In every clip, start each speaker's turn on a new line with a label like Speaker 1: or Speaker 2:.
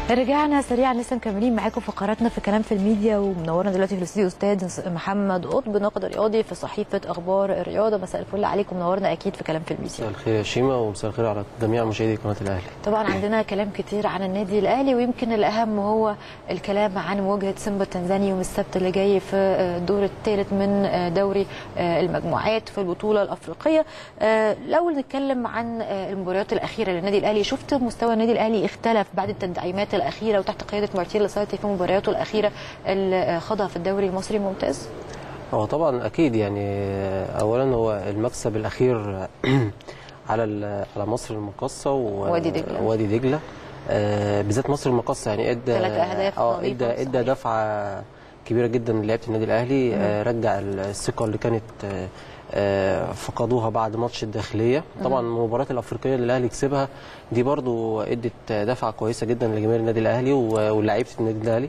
Speaker 1: رجعنا سريعا لسه مكملين معاكم فقراتنا في كلام في الميديا ومنورنا دلوقتي في الاستوديو استاذ محمد قطب ناقد رياضي في صحيفه اخبار الرياضه مساء الفل عليكم منورنا اكيد في كلام في الميديا
Speaker 2: مساء الخير يا شيماء ومساء الخير على جميع مشاهدي قناه الاهلي
Speaker 1: طبعا عندنا كلام كتير عن النادي الاهلي ويمكن الاهم هو الكلام عن مواجهه سيمبا التنزاني يوم السبت اللي جاي في الدور الثالث من دوري المجموعات في البطوله الافريقيه لو نتكلم عن المباريات الاخيره للنادي الاهلي شفت مستوى النادي الاهلي اختلف بعد التدعيمات الاخيره وتحت قياده مارتين لاسارتي في مبارياته الاخيره اللي خاضها في الدوري المصري الممتاز
Speaker 2: هو طبعا اكيد يعني اولا هو المكسب الاخير على على مصر المقاصه
Speaker 1: وادي دجله
Speaker 2: وادي دجله آه بالذات مصر المقاصه يعني ادى
Speaker 1: ثلاث اهداف
Speaker 2: اه ادى ادى دفعه كبيره جدا للعيبه النادي الاهلي آه رجع الثقه اللي كانت آه فقدوها بعد ماتش الداخليه طبعا المباريات الافريقيه اللي الاهلي كسبها دي برضو ادت دفعه كويسه جدا لجماهير النادي الاهلي ولاعيبه النادي الاهلي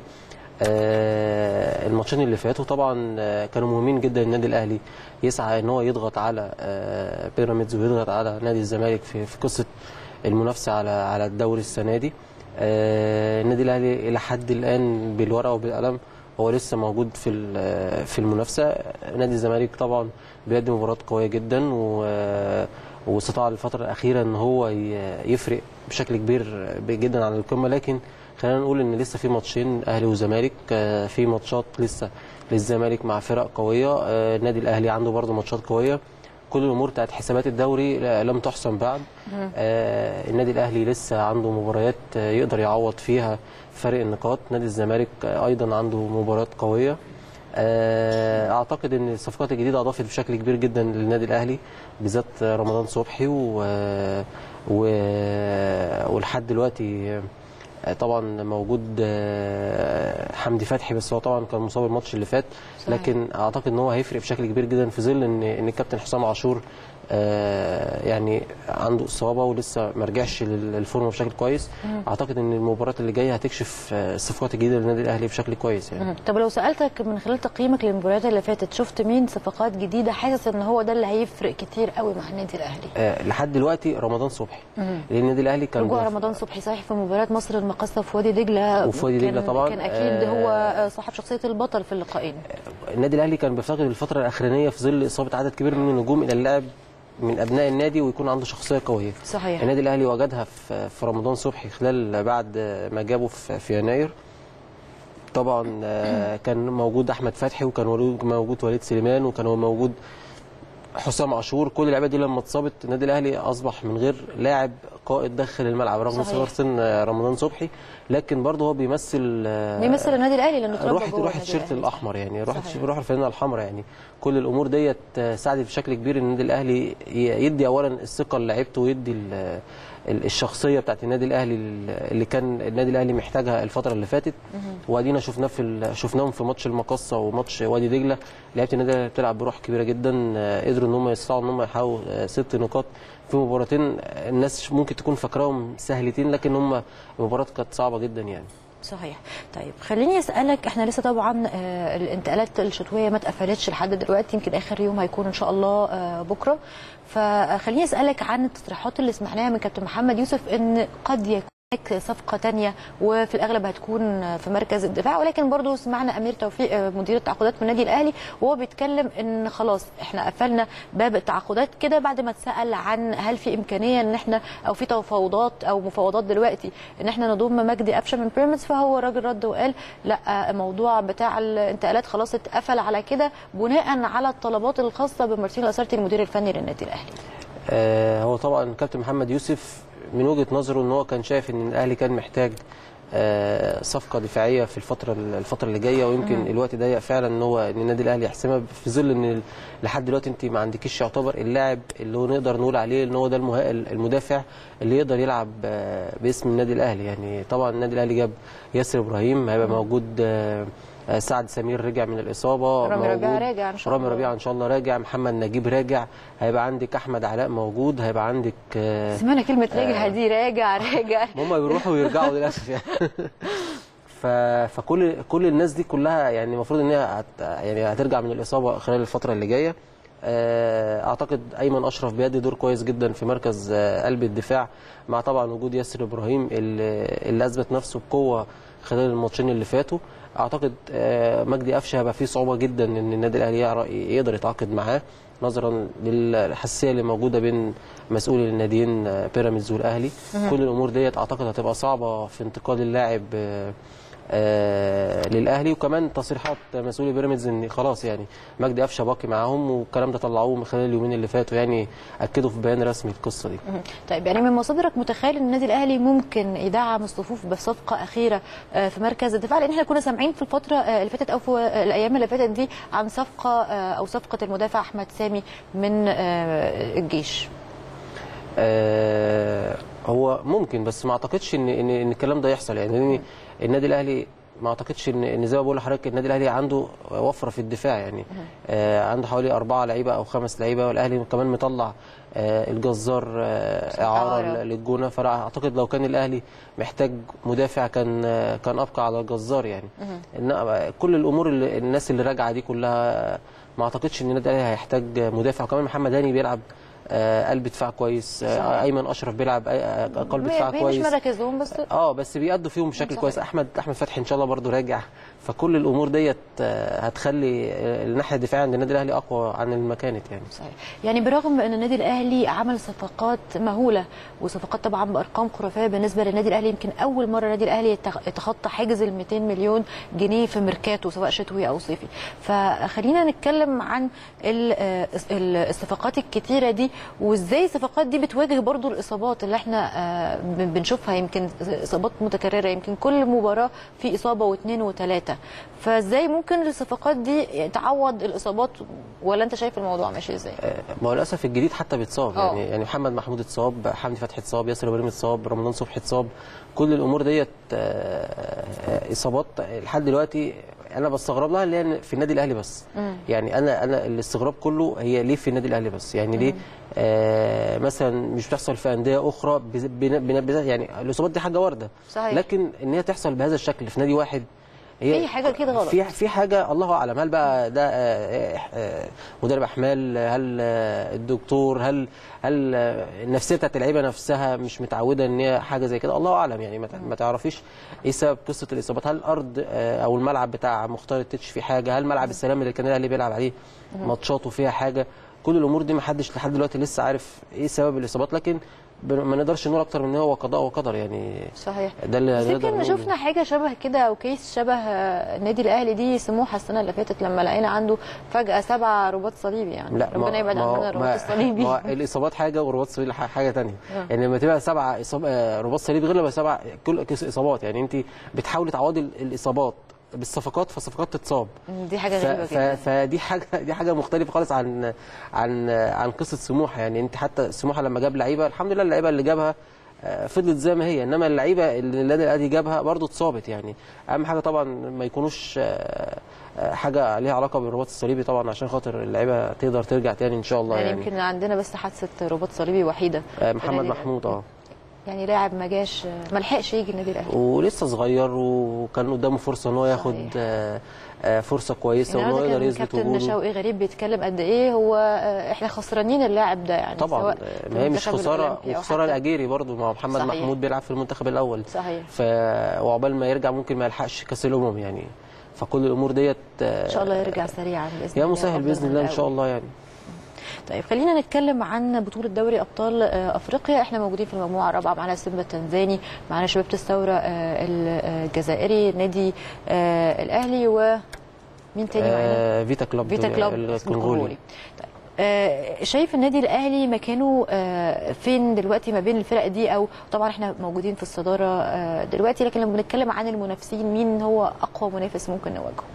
Speaker 2: آه الماتشين اللي فاتوا طبعا كانوا مهمين جدا النادي الاهلي يسعى ان هو يضغط على آه بيراميدز ويضغط على نادي الزمالك في, في قصه المنافسه على على الدوري السنه دي آه النادي الاهلي الى حد الان بالورقه وبالقلم هو لسه موجود في في المنافسه نادي الزمالك طبعا بيقدم مباريات قويه جدا و واستطاع الفتره الاخيره ان هو يفرق بشكل كبير جدا عن القمه لكن خلينا نقول ان لسه في ماتشين اهلي وزمالك في ماتشات لسه للزمالك مع فرق قويه النادي الاهلي عنده برضه ماتشات قويه كل الامور بتاعت حسابات الدوري لم تحسم بعد آه النادي الاهلي لسه عنده مباريات يقدر يعوض فيها فرق النقاط نادي الزمالك ايضا عنده مباريات قويه آه اعتقد ان الصفقات الجديده اضافت بشكل كبير جدا للنادي الاهلي بالذات رمضان صبحي و, و... ولحد دلوقتي طبعا موجود حمدي فتحي بس هو طبعا كان مصاب الماتش اللي فات صحيح. لكن اعتقد ان هو هيفرق بشكل كبير جدا في ظل ان ان الكابتن حسام عاشور يعني عنده اصابه ولسه ما رجعش للفورمه بشكل كويس مم. اعتقد ان المباراه اللي جايه هتكشف الصفقات الجديده للنادي الاهلي بشكل كويس يعني
Speaker 1: مم. طب لو سالتك من خلال تقييمك للمباريات اللي فاتت شفت مين صفقات جديده حاسس ان هو ده اللي هيفرق كتير قوي مع النادي الاهلي
Speaker 2: أه لحد دلوقتي رمضان صبحي لان النادي الاهلي كان
Speaker 1: رجوع رمضان صبحي صحيح في مباراه مصر المقاصه في وادي دجله
Speaker 2: وفي وادي دجله طبعا
Speaker 1: كان اكيد هو صاحب شخصيه البطل في اللقاءين
Speaker 2: النادي الاهلي كان بيفتقد الفتره الاخرانيه في ظل اصابه عدد كبير من النجوم الى اللعب من ابناء النادي ويكون عنده شخصيه قويه
Speaker 1: صحيح
Speaker 2: النادي الاهلي وجدها في في رمضان صبحي خلال بعد ما جابه في, في يناير طبعا كان موجود احمد فتحي وكان موجود وليد سليمان وكان موجود حسام عاشور كل اللعيبه دي لما اتصابت النادي الاهلي اصبح من غير لاعب قائد داخل الملعب رغم صغر سن رمضان صبحي لكن برضه هو بيمثل
Speaker 1: بيمثل النادي الاهلي لانه
Speaker 2: روح روح التيشيرت الاحمر يعني روح روح الفانله الحمراء يعني كل الامور ديت ساعدت بشكل كبير ان النادي الاهلي يدي اولا الثقه لعيبته ويدي الشخصيه بتاعت النادي الاهلي اللي كان النادي الاهلي محتاجها الفتره اللي فاتت وادينا شفناه في شفناهم في ماتش المقصه وماتش وادي دجله لعيبه النادي الاهلي بتلعب بروح كبيره جدا قدروا ان هم يستطيعوا ان هم يحققوا ست نقاط في مباراتين الناس ممكن تكون فاكراهم سهلتين لكن هم المباراه كانت صعبه جدا يعني
Speaker 1: صحيح طيب خليني اسالك احنا لسه طبعا آه الانتقالات الشتويه ما اتقفلتش لحد دلوقتي يمكن اخر يوم هيكون ان شاء الله آه بكره فخليني اسالك عن التصريحات اللي سمعناها من كابتن محمد يوسف ان قد يكون هناك صفقة تانية وفي الأغلب هتكون في مركز الدفاع ولكن برضو سمعنا أمير توفيق مدير التعاقدات من النادي الأهلي وهو بيتكلم إن خلاص إحنا قفلنا باب التعاقدات كده بعد ما اتسأل عن هل في إمكانية إن إحنا أو في تفاوضات أو مفاوضات دلوقتي إن إحنا نضم مجدي قفشة من بيراميدز فهو الراجل رد وقال لا الموضوع بتاع الانتقالات خلاص اتقفل على كده بناء على الطلبات الخاصة بمارتين الأسارتي المدير الفني للنادي الأهلي.
Speaker 2: آه هو طبعا كابتن محمد يوسف من وجهه نظره ان هو كان شايف ان الاهلي كان محتاج صفقه دفاعيه في الفتره الفتره اللي جايه ويمكن مم. الوقت ضيق فعلا ان هو ان النادي الاهلي يحسمها في ظل ان لحد دلوقتي انت ما عندكيش يعتبر اللاعب اللي هو نقدر نقول عليه ان هو ده المدافع اللي يقدر يلعب باسم النادي الاهلي يعني طبعا النادي الاهلي جاب ياسر ابراهيم هيبقى موجود سعد سمير رجع من الاصابه
Speaker 1: رامي ربيعه راجع ان شاء الله
Speaker 2: رامي ربيعه ان شاء الله راجع محمد نجيب راجع هيبقى عندك احمد علاء موجود هيبقى عندك
Speaker 1: سمعنا كلمه راجع دي راجع راجع
Speaker 2: هم بيروحوا ويرجعوا للاسف يعني ف... فكل كل الناس دي كلها يعني المفروض ان هي هت... يعني هترجع من الاصابه خلال الفتره اللي جايه آه، اعتقد ايمن اشرف بيأدي دور كويس جدا في مركز آه، قلب الدفاع مع طبعا وجود ياسر ابراهيم اللي, اللي اثبت نفسه بقوه خلال الماتشين اللي فاتوا اعتقد آه، مجدي قفشه هيبقى فيه صعوبه جدا ان النادي الاهلي يعرف- يقدر يتعاقد معاه نظرا للحساسيه اللي موجوده بين مسؤولي الناديين آه، بيراميدز والاهلي كل الامور ديت اعتقد هتبقى صعبه في انتقال اللاعب آه، آه، للاهلي وكمان تصريحات مسؤولي بيراميدز ان خلاص يعني مجدي قفشه باقي معاهم والكلام ده طلعوه من خلال اليومين اللي فاتوا يعني اكدوا في بيان رسمي القصه دي
Speaker 1: مهم. طيب يعني من مصادرك متخيل ان النادي الاهلي ممكن يدعم الصفوف بصفقه اخيره آه، في مركز الدفاع لان احنا كنا سامعين في الفتره آه، اللي فاتت او في آه، الايام اللي فاتت دي عن صفقه آه، او صفقه المدافع احمد سامي من آه، الجيش
Speaker 2: آه، هو ممكن بس ما اعتقدش ان ان, إن الكلام ده يحصل يعني لان النادي الاهلي ما اعتقدش ان ان زي ما بقول لحضرتك النادي الاهلي عنده وفره في الدفاع يعني آه عنده حوالي اربعه لعيبه او خمس لعيبه والاهلي كمان مطلع آه الجزار آه اعاره
Speaker 1: إعارة.
Speaker 2: للجونه فانا اعتقد لو كان الاهلي محتاج مدافع كان آه كان ابقى على الجزار يعني إن كل الامور اللي الناس اللي راجعه دي كلها ما اعتقدش ان النادي الاهلي هيحتاج مدافع وكمان محمد هاني بيلعب آه، قلب دفاع كويس آه،
Speaker 1: صحيح.
Speaker 2: ايمن اشرف بيلعب آه، قلب دفاع
Speaker 1: هي
Speaker 2: كويس
Speaker 1: مش مراكزهم بس
Speaker 2: اه بس بيأدوا فيهم بشكل
Speaker 1: صحيح.
Speaker 2: كويس احمد احمد فتحي ان شاء الله برضو راجع فكل الامور ديت آه، هتخلي آه، الناحيه الدفاعيه عند النادي الاهلي اقوى عن المكانت يعني
Speaker 1: صحيح يعني برغم ان النادي الاهلي عمل صفقات مهوله وصفقات طبعا بارقام خرافيه بالنسبه للنادي الاهلي يمكن اول مره النادي الاهلي يتخ- يتخطى حاجز ال 200 مليون جنيه في ميركاتو سواء شتوي او صيفي فخلينا نتكلم عن ال- آه، ال- الصفقات الكتيره دي وازاي الصفقات دي بتواجه برضو الاصابات اللي احنا آه، بن- بنشوفها يمكن اصابات متكرره يمكن كل مباراه في اصابه واثنين وثلاثه فازاي ممكن الصفقات دي تعوض الاصابات ولا انت شايف الموضوع ماشي ازاي؟
Speaker 2: آه، ما هو للاسف الجديد حتى بيتصاب
Speaker 1: آه.
Speaker 2: يعني يعني محمد محمود اتصاب حمدي فتحي اتصاب ياسر ابراهيم اتصاب رمضان صبحي اتصاب كل الامور ديت آه، آه، اصابات لحد دلوقتي انا بستغرب لها اللي هي في النادي الاهلي بس يعني انا انا الاستغراب كله هي ليه في النادي الاهلي بس يعني ليه آه مثلا مش بتحصل في انديه اخرى بز- بن- بن- بن- يعني الاصابات دي حاجه وارده
Speaker 1: صحيح.
Speaker 2: لكن ان هي تحصل بهذا الشكل في نادي واحد هي
Speaker 1: في حاجة كده غلط.
Speaker 2: في في حاجه الله اعلم هل بقى ده آه، آه، مدرب احمال هل آه، الدكتور هل هل آه، النفسيه بتاعت اللعيبه نفسها مش متعوده ان هي حاجه زي كده الله اعلم يعني ما تع- ما تعرفيش ايه سبب قصه الاصابات هل الارض آه، او الملعب بتاع مختار التتش فيه حاجه هل ملعب السلام اللي كان الاهلي بيلعب عليه ماتشاته فيها حاجه كل الامور دي ما حدش لحد دلوقتي لسه عارف ايه سبب الاصابات لكن ب- ما نقدرش نقول اكتر من ان هو قضاء وقدر يعني
Speaker 1: صحيح
Speaker 2: ده اللي
Speaker 1: بس
Speaker 2: نقدر
Speaker 1: يمكن
Speaker 2: نقوله.
Speaker 1: شفنا حاجه شبه كده او كيس شبه آه، النادي الاهلي دي سموحه السنه اللي فاتت لما لقينا عنده فجاه سبع رباط صليبي يعني
Speaker 2: لا
Speaker 1: ربنا يبعد
Speaker 2: ما-
Speaker 1: عننا الرباط
Speaker 2: ما-
Speaker 1: الصليبي
Speaker 2: ما الاصابات حاجه والرباط الصليبي ح- حاجه ثانيه يعني لما تبقى سبعه إصاب... آه، رباط صليبي غير لما سبعه كل كيس اصابات يعني انت بتحاولي تعوضي ال- الاصابات بالصفقات فالصفقات تتصاب
Speaker 1: دي حاجه
Speaker 2: ف...
Speaker 1: غريبه
Speaker 2: ف...
Speaker 1: جدا
Speaker 2: فدي حاجه دي حاجه مختلفه خالص عن عن عن قصه سموحه يعني انت حتى سموحه لما جاب لعيبه الحمد لله اللعيبه اللي جابها آه، فضلت زي ما هي انما اللعيبه اللي النادي الاهلي جابها برضه اتصابت يعني اهم حاجه طبعا ما يكونوش آه، آه، حاجه ليها علاقه بالرباط الصليبي طبعا عشان خاطر اللعيبه تقدر ترجع تاني ان شاء الله
Speaker 1: يعني
Speaker 2: يعني,
Speaker 1: يمكن عندنا بس حادثه رباط صليبي وحيده
Speaker 2: آه،
Speaker 1: في
Speaker 2: محمد
Speaker 1: النادي
Speaker 2: محمود اه
Speaker 1: يعني لاعب ما جاش ما لحقش يجي النادي الاهلي
Speaker 2: ولسه صغير وكان قدامه فرصه ان هو ياخد
Speaker 1: صحيح.
Speaker 2: آه، آه، فرصه كويسه
Speaker 1: يعني
Speaker 2: وان هو
Speaker 1: النهارده
Speaker 2: يقدر
Speaker 1: كان
Speaker 2: يثبت
Speaker 1: كابتن
Speaker 2: وجوده
Speaker 1: شوقي غريب بيتكلم قد ايه هو آه، احنا خسرانين اللاعب ده يعني
Speaker 2: طبعا
Speaker 1: سواء
Speaker 2: آه،
Speaker 1: في
Speaker 2: ما هي مش
Speaker 1: المنتخب
Speaker 2: خساره
Speaker 1: الأولمبي أو
Speaker 2: وخساره
Speaker 1: حتى-
Speaker 2: الاجيري برضو مع محمد
Speaker 1: صحيح.
Speaker 2: محمود بيلعب في المنتخب الاول
Speaker 1: صحيح
Speaker 2: ف وعقبال ما يرجع ممكن ما يلحقش كاس الامم يعني فكل الامور ديت
Speaker 1: ان شاء الله يرجع سريعا باذن
Speaker 2: يا
Speaker 1: الله
Speaker 2: مسهل
Speaker 1: أفضل
Speaker 2: باذن
Speaker 1: من
Speaker 2: الله ان
Speaker 1: الأول.
Speaker 2: شاء الله يعني
Speaker 1: طيب خلينا نتكلم عن بطولة دوري أبطال آه، أفريقيا احنا موجودين في المجموعة الرابعة معانا سيمبا التنزاني معانا شبيبة الثورة آه، الجزائري نادي آه، الأهلي ومين تاني معانا؟
Speaker 2: آه فيتا كلوب
Speaker 1: فيتا كلوب
Speaker 2: الكونغولي
Speaker 1: طيب آه، شايف النادي الاهلي مكانه آه، فين دلوقتي ما بين الفرق دي او طبعا احنا موجودين في الصداره آه، دلوقتي لكن لما بنتكلم عن المنافسين مين هو اقوى منافس ممكن نواجهه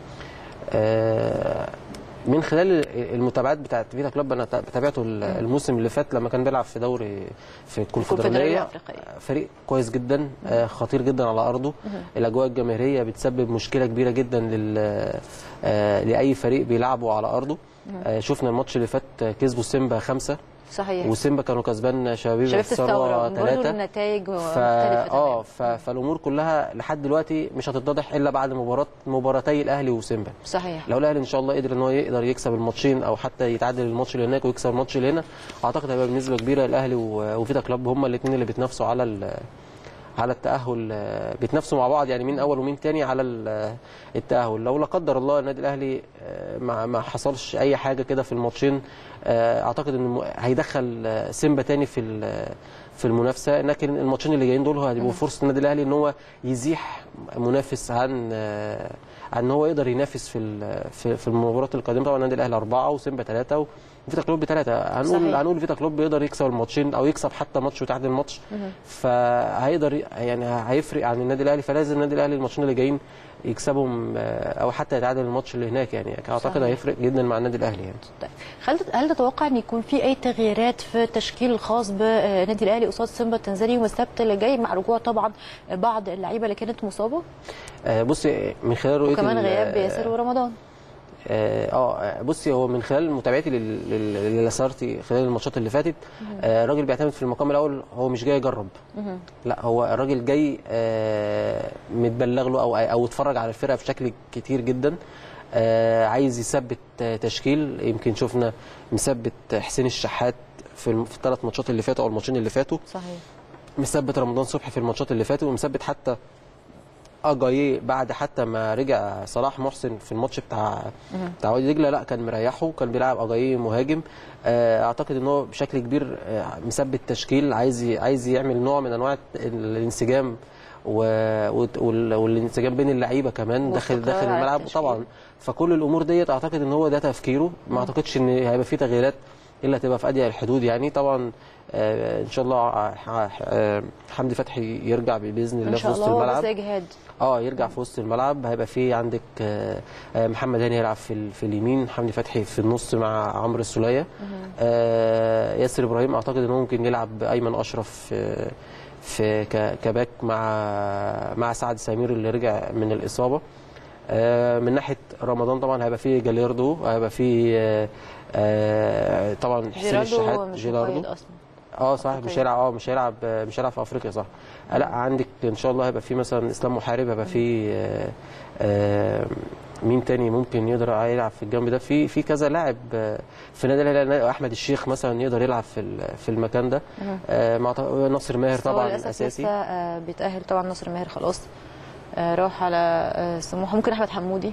Speaker 2: آه، من خلال المتابعات بتاعت فيتا كلوب انا تابعته الموسم اللي فات لما كان بيلعب في دوري في
Speaker 1: الكونفدرالية
Speaker 2: الكونفدراليه
Speaker 1: الأفريقية.
Speaker 2: فريق كويس جدا آه، خطير جدا على ارضه الاجواء الجماهيريه بتسبب مشكله كبيره جدا لل آه، لاي فريق بيلعبه على ارضه آه، شفنا الماتش اللي فات آه، كسبوا سيمبا خمسة
Speaker 1: صحيح
Speaker 2: وسيمبا كانوا كسبان شبابيب
Speaker 1: شبيبه الثوره برضه
Speaker 2: ثلاثة
Speaker 1: النتائج
Speaker 2: ف...
Speaker 1: مختلفه
Speaker 2: اه
Speaker 1: تماما
Speaker 2: ف... فالامور كلها لحد دلوقتي مش هتتضح الا بعد مباراه مباراتي الاهلي وسيمبا
Speaker 1: صحيح
Speaker 2: لو الاهلي ان شاء الله قدر ان هو يقدر يكسب الماتشين او حتى يتعادل الماتش اللي هناك ويكسب الماتش اللي هنا اعتقد هيبقى بنسبه كبيره الاهلي و- وفيتا كلوب هم الاثنين اللي بيتنافسوا على ال... على التاهل آه، بيتنافسوا مع بعض يعني مين اول ومين تاني على ال- التاهل لو لا قدر الله النادي الاهلي آه، ما ما حصلش اي حاجه كده في الماتشين آه، اعتقد ان الم- هيدخل آه، سيمبا تاني في ال- في المنافسه لكن الماتشين اللي جايين دول هيبقوا فرصه النادي الاهلي ان هو يزيح منافس عن آه، عن ان هو يقدر ينافس في ال- في في المباريات القادمه طبعا النادي الاهلي اربعه وسيمبا ثلاثه وفيتا كلوب ثلاثه هنقول
Speaker 1: صحيح.
Speaker 2: هنقول فيتا كلوب يقدر يكسب الماتشين او يكسب حتى ماتش ويتعادل ماتش فهيقدر ي- يعني هيفرق عن النادي الاهلي فلازم النادي الاهلي الماتشين اللي جايين يكسبهم آه، او حتى يتعادل الماتش اللي هناك يعني اعتقد
Speaker 1: صحيح.
Speaker 2: هيفرق جدا مع النادي الاهلي يعني
Speaker 1: طيب هل هل تتوقع ان يكون في اي تغييرات في التشكيل الخاص بالنادي الاهلي قصاد سيمبا التنزاني يوم السبت اللي جاي مع رجوع طبعا بعض اللعيبه اللي كانت مصابه
Speaker 2: آه، بصي من خلال رؤيه
Speaker 1: وكمان
Speaker 2: ال-
Speaker 1: غياب ياسر ورمضان
Speaker 2: اه آه، بصي هو من خلال متابعتي لل- لل- للاسارتي خلال الماتشات اللي فاتت آه، الراجل بيعتمد في المقام الاول هو مش جاي يجرب لا هو الراجل جاي آه، متبلغ له او او اتفرج على الفرقه بشكل كتير جدا آه، عايز يثبت آه، تشكيل يمكن شفنا مثبت حسين الشحات في الم- في الثلاث ماتشات اللي فاتوا او الماتشين اللي فاتوا
Speaker 1: صحيح
Speaker 2: مثبت رمضان صبحي في الماتشات اللي فاتوا ومثبت حتى اجاييه بعد حتى ما رجع صلاح محسن في الماتش بتاع بتاع وادي دجله لا كان مريحه كان بيلعب اجاييه مهاجم آه، اعتقد ان هو بشكل كبير آه، مثبت تشكيل عايز ي- عايز يعمل نوع من انواع الانسجام و- وال- والانسجام بين اللعيبه كمان داخل
Speaker 1: واستقرار
Speaker 2: داخل
Speaker 1: على
Speaker 2: الملعب
Speaker 1: التشكيل.
Speaker 2: طبعا فكل الامور ديت اعتقد ان هو ده تفكيره ما اعتقدش ان هيبقى في تغييرات الا تبقى في اضيق الحدود يعني طبعا آه، ان شاء الله آه، آه، حمدي فتحي يرجع باذن الله
Speaker 1: ان
Speaker 2: في
Speaker 1: شاء
Speaker 2: وسط
Speaker 1: الله هو
Speaker 2: الملعب
Speaker 1: بس اجهاد
Speaker 2: اه يرجع في وسط الملعب هيبقى في عندك آه، آه، محمد هاني يلعب في ال- في اليمين حمدي فتحي في النص مع عمرو السوليه آه، ياسر ابراهيم اعتقد انه ممكن يلعب ايمن اشرف آه، في ك- كباك مع مع سعد سمير اللي رجع من الاصابه آه، من ناحيه رمضان طبعا هيبقى في جاليردو هيبقى في آه، آه، طبعا حسين
Speaker 1: جيراردو
Speaker 2: الشحات
Speaker 1: مش
Speaker 2: جيراردو
Speaker 1: مقيد اصلا
Speaker 2: اه صح مش
Speaker 1: أفريقيا.
Speaker 2: هيلعب اه مش هيلعب مش هيلعب في افريقيا صح آه، لا عندك ان شاء الله هيبقى في مثلا اسلام محارب هيبقى في آه، آه، مين تاني ممكن يقدر يلعب في الجنب ده في في كذا لاعب آه، في النادي الاهلي احمد الشيخ مثلا يقدر يلعب في ال- في المكان ده آه، مع ط- ناصر ماهر
Speaker 1: بس هو
Speaker 2: طبعا
Speaker 1: للأسف
Speaker 2: اساسي
Speaker 1: لسه آه، بيتاهل طبعا ناصر ماهر خلاص آه، راح على آه، سموحه ممكن احمد حمودي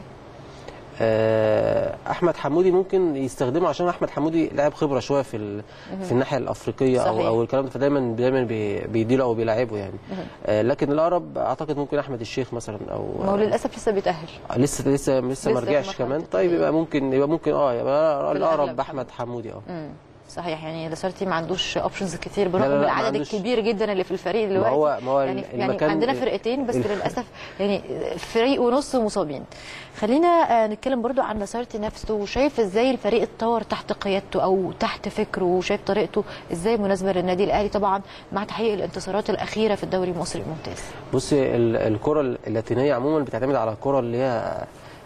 Speaker 2: آه، احمد حمودي ممكن يستخدمه عشان احمد حمودي لاعب خبره شويه في ال... في الناحيه الافريقيه
Speaker 1: صحيح.
Speaker 2: او او الكلام ده فدايما دايما بي... بيديله او بيلاعبه يعني آه، لكن الاقرب اعتقد ممكن احمد الشيخ مثلا او
Speaker 1: ما هو للاسف لسه بيتاهل
Speaker 2: لسه لسه لسه ما
Speaker 1: في
Speaker 2: رجعش
Speaker 1: مرحلة
Speaker 2: كمان
Speaker 1: التأهيل.
Speaker 2: طيب يبقى ممكن يبقى ممكن اه يبقى
Speaker 1: في
Speaker 2: الاقرب
Speaker 1: الأغلب
Speaker 2: احمد حمودي اه
Speaker 1: امم صحيح يعني لاسارتي ما عندوش اوبشنز كتير
Speaker 2: لا،
Speaker 1: برغم
Speaker 2: لا، ما
Speaker 1: العدد
Speaker 2: عندوش.
Speaker 1: الكبير جدا اللي في الفريق
Speaker 2: ما
Speaker 1: دلوقتي
Speaker 2: هو ما هو
Speaker 1: يعني, يعني
Speaker 2: المكان
Speaker 1: عندنا فرقتين بس
Speaker 2: الف-
Speaker 1: للاسف يعني فريق ونص مصابين خلينا آه، نتكلم برضو عن لاسارتي نفسه وشايف ازاي الفريق اتطور تحت قيادته او تحت فكره وشايف طريقته ازاي مناسبه للنادي الاهلي طبعا مع تحقيق الانتصارات الاخيره في الدوري المصري الممتاز
Speaker 2: بصي ال- الكره اللاتينيه عموما بتعتمد على الكره اللي هي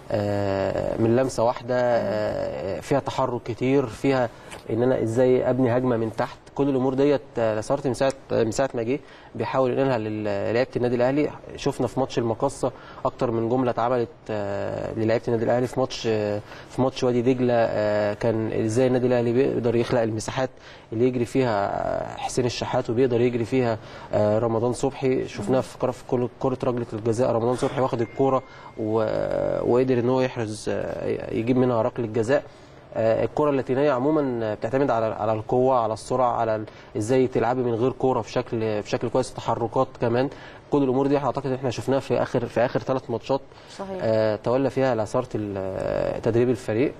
Speaker 2: آه، من لمسه واحده آه، فيها تحرك كتير فيها ان انا ازاي ابني هجمه من تحت كل الامور ديت آه، لاسارتي من ساعه من ساعه ما جه بيحاول ينقلها للعيبه النادي الاهلي شفنا في ماتش المقصه اكتر من جمله اتعملت آه، للعيبه النادي الاهلي في ماتش آه، في ماتش وادي دجله آه، كان ازاي النادي الاهلي بيقدر يخلق المساحات اللي يجري فيها آه، حسين الشحات وبيقدر يجري فيها آه، رمضان صبحي شفناها في كره في كل- كره رجله الجزاء رمضان صبحي واخد الكوره و- وقدر ان هو يحرز آه، يجيب منها ركله جزاء آه، الكره اللاتينيه عموما بتعتمد على على القوه على السرعه على ال- ازاي تلعبي من غير كوره بشكل بشكل كويس تحركات كمان كل الامور دي اعتقد ان احنا شفناها في اخر في اخر ثلاث ماتشات
Speaker 1: صحيح
Speaker 2: آه، تولى فيها لاسارة ال- تدريب الفريق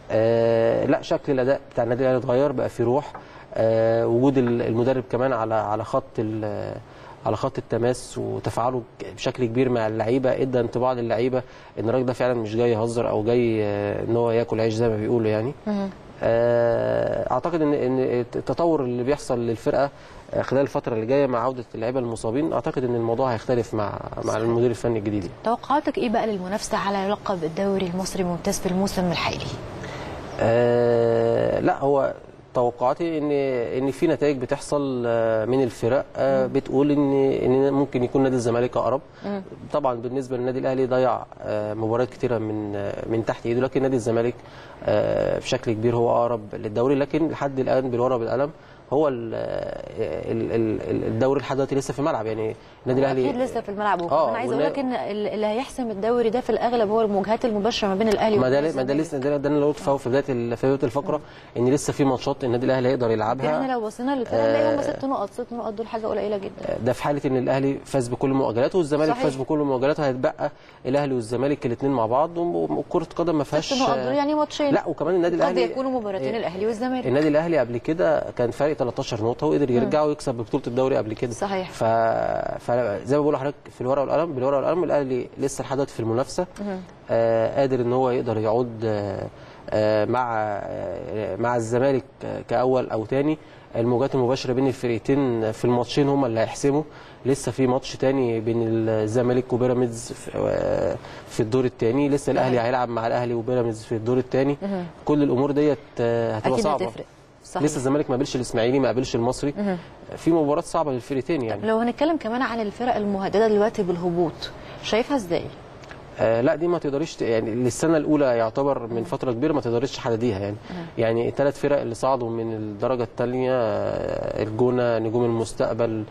Speaker 2: آه، لا شكل الاداء بتاع النادي الاهلي اتغير بقى في روح آه، وجود ال- المدرب كمان على على خط ال- على خط التماس وتفاعله بشكل كبير مع اللعيبه ادى انطباع للعيبه ان الراجل ده فعلا مش جاي يهزر او جاي آه، ان هو ياكل عيش زي ما بيقولوا يعني
Speaker 1: مهم.
Speaker 2: آه، اعتقد ان ان التطور اللي بيحصل للفرقه آه، خلال الفتره اللي جايه مع عوده اللعيبه المصابين اعتقد ان الموضوع هيختلف مع مع المدير الفني الجديد يعني.
Speaker 1: توقعاتك ايه بقى للمنافسه على لقب الدوري المصري الممتاز في الموسم الحالي
Speaker 2: آه لا هو توقعاتي ان ان في نتائج بتحصل آه، من الفرق آه، بتقول ان ان ممكن يكون نادي الزمالك اقرب طبعا بالنسبه للنادي الاهلي ضيع آه، مباريات كتيره من آه، من تحت ايده لكن نادي الزمالك آه، بشكل كبير هو اقرب للدوري لكن لحد الان بالورقه بالقلم هو ال- ال- ال- ال- الدوري لحد دلوقتي لسه في الملعب يعني النادي الاهلي
Speaker 1: اكيد لسه في الملعب
Speaker 2: آه،
Speaker 1: وكمان عايزه اقول
Speaker 2: والنا-
Speaker 1: لك ان ال- اللي هيحسم الدوري ده في الاغلب هو المواجهات المباشره ما بين الاهلي
Speaker 2: ما ده
Speaker 1: والنادي
Speaker 2: ما ده
Speaker 1: الزمالك.
Speaker 2: لسه ده, ده اللي قلت في بدايه ال- في بدايه الفقره ان لسه في ماتشات النادي الاهلي هيقدر يلعبها
Speaker 1: احنا لو بصينا للفرق هنلاقي هم ست نقط ست نقط دول حاجه قليله جدا
Speaker 2: ده في حاله ان الاهلي فاز بكل مؤجلاته والزمالك
Speaker 1: صحيح.
Speaker 2: فاز بكل مؤجلاته هيتبقى الاهلي والزمالك الاثنين مع بعض وكره قدم ما
Speaker 1: ست
Speaker 2: فيهاش
Speaker 1: نقط دول يعني ماتشين
Speaker 2: لا وكمان النادي
Speaker 1: قد
Speaker 2: الاهلي
Speaker 1: يكونوا مباراتين الاهلي والزمالك
Speaker 2: النادي الاهلي قبل كده كان فارق 13 نقطه وقدر يرجع ويكسب ببطوله الدوري قبل كده
Speaker 1: صحيح.
Speaker 2: ف... فزي ما بقول لحضرتك في الورقه والقلم بالورقه والقلم الاهلي لسه لحد دلوقتي في المنافسه آه قادر ان هو يقدر يعود آه آه مع آه مع الزمالك آه، كاول او تاني المواجهات المباشره بين الفرقتين في الماتشين هم اللي هيحسموا لسه في ماتش تاني بين الزمالك وبيراميدز في, آه، في الدور الثاني لسه الاهلي هيلعب مع الاهلي وبيراميدز في الدور الثاني كل الامور ديت آه، هتبقى
Speaker 1: اكيد
Speaker 2: صعبه
Speaker 1: هتفرق صحيح.
Speaker 2: لسه الزمالك ما قابلش الاسماعيلي ما قابلش المصري في مباراه صعبه للفرقتين يعني
Speaker 1: لو هنتكلم كمان عن الفرق المهدده دلوقتي بالهبوط شايفها ازاي؟
Speaker 2: آه لا دي ما تقدريش ت- يعني للسنه الاولى يعتبر من فتره كبيره ما تقدريش تحدديها يعني يعني الثلاث فرق اللي صعدوا من الدرجه الثانيه آه الجونه نجوم المستقبل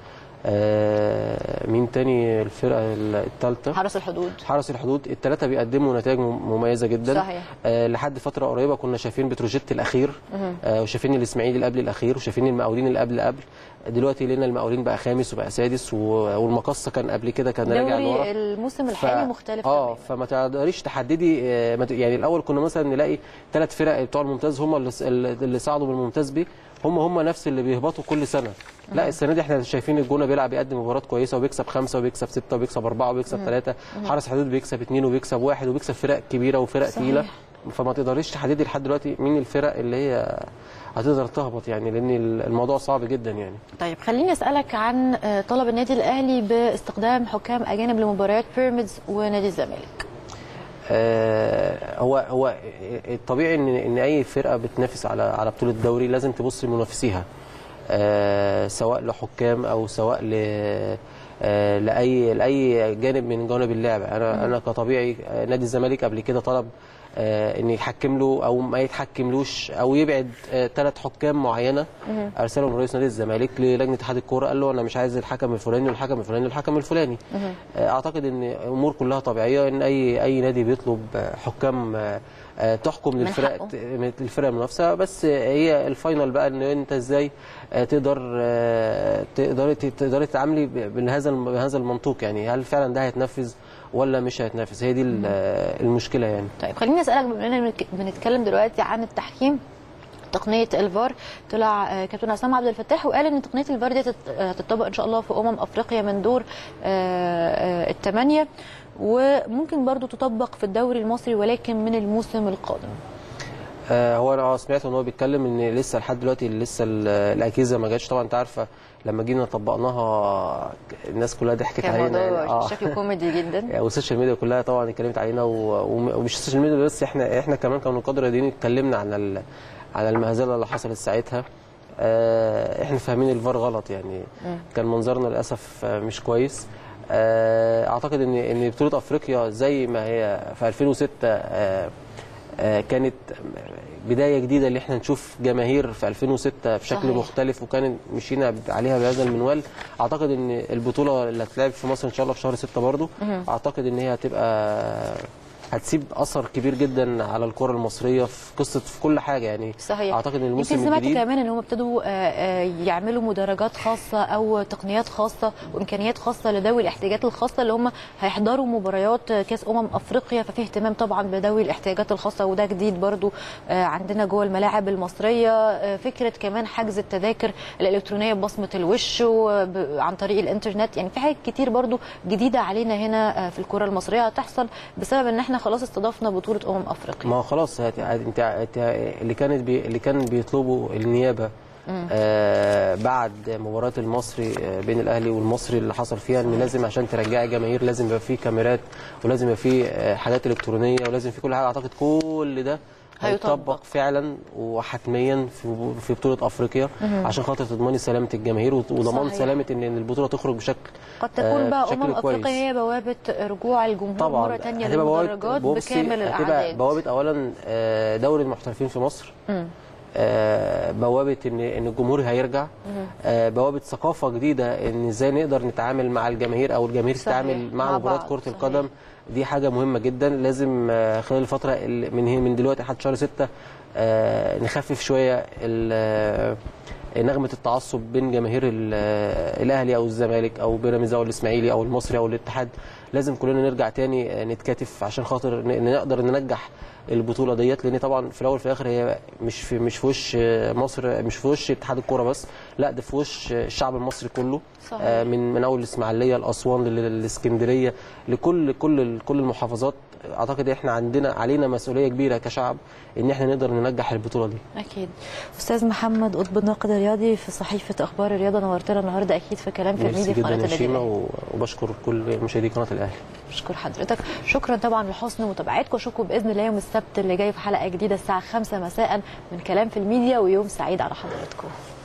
Speaker 2: آه مين تاني الفرقه الثالثه
Speaker 1: حرس الحدود
Speaker 2: حرس الحدود الثلاثه بيقدموا نتائج مم- مميزه جدا
Speaker 1: صحيح.
Speaker 2: آه لحد فتره قريبه كنا شايفين بتروجيت الاخير آه وشايفين الاسماعيلي اللي قبل الاخير وشايفين المقاولين اللي قبل قبل دلوقتي لقينا المقاولين بقى خامس وبقى سادس و- والمقصه كان قبل كده كان راجع لورا
Speaker 1: دوري الموسم الحالي مختلف
Speaker 2: اه
Speaker 1: تماماً.
Speaker 2: فما تقدريش تحددي آه، ما ت- يعني الاول كنا مثلا نلاقي ثلاث فرق بتوع الممتاز هم اللي, اللي صعدوا من الممتاز بيه هم هم نفس اللي بيهبطوا كل سنه لا السنه دي احنا شايفين الجونه بيلعب بيقدم مباريات كويسه وبيكسب خمسه وبيكسب سته وبيكسب اربعه وبيكسب ثلاثه حرس حدود بيكسب اثنين وبيكسب واحد وبيكسب فرق كبيره وفرق
Speaker 1: صحيح.
Speaker 2: ثقيله فما تقدريش تحددي لحد دلوقتي مين الفرق اللي هي هتقدر تهبط يعني لان الموضوع صعب جدا يعني
Speaker 1: طيب خليني اسالك عن آه، طلب النادي الاهلي باستخدام حكام اجانب لمباريات بيراميدز ونادي الزمالك
Speaker 2: آه، هو هو الطبيعي ان ان اي فرقه بتنافس على على بطوله الدوري لازم تبص لمنافسيها آه، سواء لحكام او سواء ل آه، لاي لاي جانب من جوانب اللعبه انا انا كطبيعي آه، نادي الزمالك قبل كده طلب آه، ان يحكم له او ما يتحكملوش او يبعد ثلاث حكام معينه ارسلهم رئيس نادي الزمالك للجنه اتحاد الكوره قال له انا مش عايز الحكم الفلاني والحكم الفلاني والحكم الفلاني آه، اعتقد ان الامور كلها طبيعيه ان اي اي نادي بيطلب آه، حكام آه، آه، تحكم
Speaker 1: من
Speaker 2: للفرق
Speaker 1: حقه.
Speaker 2: من الفرق المنافسه بس هي الفاينل بقى ان انت ازاي آه، تقدر آه، تقدري تقدري تتعاملي ب- بهذا الم- بهذا المنطوق يعني هل فعلا ده هيتنفذ ولا مش هيتنفذ هي دي ال- آه، المشكله يعني
Speaker 1: طيب خليني اسالك بما اننا بنك- بنتكلم دلوقتي عن التحكيم تقنيه الفار طلع آه، كابتن عصام عبد الفتاح وقال ان تقنيه الفار دي هتت- هتطبق ان شاء الله في امم افريقيا من دور الثمانيه وممكن برضو تطبق في الدوري المصري ولكن من الموسم القادم
Speaker 2: آه، هو انا سمعت ان هو بيتكلم ان لسه لحد دلوقتي لسه ال- الاجهزه ما جاتش طبعا انت عارفه لما جينا طبقناها الناس كلها ضحكت
Speaker 1: كان
Speaker 2: علينا يعني.
Speaker 1: موضوع
Speaker 2: آه.
Speaker 1: شكله كوميدي جدا
Speaker 2: يعني والسوشيال ميديا كلها طبعا اتكلمت علينا و- وم- ومش السوشيال ميديا بس احنا احنا كمان كنقاد رياضيين اتكلمنا عن ال... على المهزله اللي حصلت ساعتها آه، احنا فاهمين الفار غلط يعني كان منظرنا للاسف آه، مش كويس آه، اعتقد ان ان بطوله افريقيا زي ما هي في 2006 آه، آه، كانت بدايه جديده اللي احنا نشوف جماهير في 2006 بشكل
Speaker 1: صحيح.
Speaker 2: مختلف وكان مشينا عليها بهذا المنوال اعتقد ان البطوله اللي هتلعب في مصر ان شاء الله في شهر 6 برضو اعتقد ان هي هتبقى هتسيب اثر كبير جدا على الكره المصريه في قصه في كل حاجه يعني
Speaker 1: صحيح
Speaker 2: اعتقد ان الموسم
Speaker 1: يمكن سمعت
Speaker 2: الجديد
Speaker 1: كمان ان هم ابتدوا آه، آه، يعملوا مدرجات خاصه او تقنيات خاصه وامكانيات خاصه لذوي الاحتياجات الخاصه اللي هم هيحضروا مباريات آه، كاس امم افريقيا ففي اهتمام طبعا بذوي الاحتياجات الخاصه وده جديد برضو آه، عندنا جوه الملاعب المصريه آه، فكره كمان حجز التذاكر الالكترونيه ببصمه الوش وب- عن طريق الانترنت يعني في حاجات كتير برضو جديده علينا هنا آه، في الكره المصريه هتحصل بسبب ان احنا خلاص استضفنا بطوله امم افريقيا
Speaker 2: ما هو خلاص هت- انت انت اللي كانت بي اللي كان بيطلبوا النيابه آه بعد مباراه المصري آه بين الاهلي والمصري اللي حصل فيها ان لازم عشان ترجعي جماهير لازم يبقى فيه كاميرات ولازم يبقى فيه آه حاجات الكترونيه ولازم في كل حاجه اعتقد كل ده
Speaker 1: هيطبق.
Speaker 2: هيطبق فعلا وحتميا في في بطوله افريقيا عشان خاطر تضمني سلامه الجماهير وت- وضمان
Speaker 1: صحيح.
Speaker 2: سلامه ان إن البطوله تخرج بشكل
Speaker 1: قد تكون
Speaker 2: آه،
Speaker 1: بقى
Speaker 2: بشكل
Speaker 1: امم
Speaker 2: كويس.
Speaker 1: افريقيا هي بوابه رجوع الجمهور
Speaker 2: طبعا
Speaker 1: مره ثانيه
Speaker 2: هتبقى بوابة-
Speaker 1: للمدرجات
Speaker 2: بصي،
Speaker 1: بكامل
Speaker 2: هتبقى
Speaker 1: الاعداد
Speaker 2: بوابه اولا آه، دوري المحترفين في مصر آه، بوابه ان ان الجمهور هيرجع آه، بوابه ثقافه جديده ان ازاي نقدر نتعامل مع الجماهير او الجماهير
Speaker 1: صحيح،
Speaker 2: تتعامل مع,
Speaker 1: مع
Speaker 2: مباراه
Speaker 1: بعض،
Speaker 2: كره
Speaker 1: صحيح.
Speaker 2: القدم دي حاجه مهمه جدا لازم آه، خلال الفتره اللي من هي- من دلوقتي لحد شهر 6 نخفف شويه ال- آه، نغمه التعصب بين جماهير ال- آه، الاهلي او الزمالك او بيراميدز او الاسماعيلي او المصري او الاتحاد لازم كلنا نرجع تاني آه، نتكاتف عشان خاطر ن- نقدر ننجح البطوله ديت لان طبعا في الاول وفي الاخر هي مش في مش في وش آه، مصر مش في وش اتحاد الكوره بس لا ده في وش آه، الشعب المصري كله
Speaker 1: صحيح.
Speaker 2: آه، من من اول الاسماعيليه لاسوان لل- للاسكندريه لكل كل كل المحافظات اعتقد احنا عندنا علينا مسؤوليه كبيره كشعب ان احنا نقدر ننجح البطوله دي
Speaker 1: اكيد استاذ محمد قطب الناقد الرياضي في صحيفه اخبار الرياضه نورتنا النهارده اكيد في كلام في
Speaker 2: ميرسي
Speaker 1: الميديا في
Speaker 2: جدا
Speaker 1: قناه
Speaker 2: يا
Speaker 1: النادي
Speaker 2: شيماء
Speaker 1: الأهلي.
Speaker 2: و- وبشكر كل مشاهدي قناه الاهلي
Speaker 1: بشكر حضرتك شكرا طبعا لحسن متابعتكم اشوفكم باذن الله يوم السبت اللي جاي في حلقه جديده الساعه 5 مساء من كلام في الميديا ويوم سعيد على حضراتكم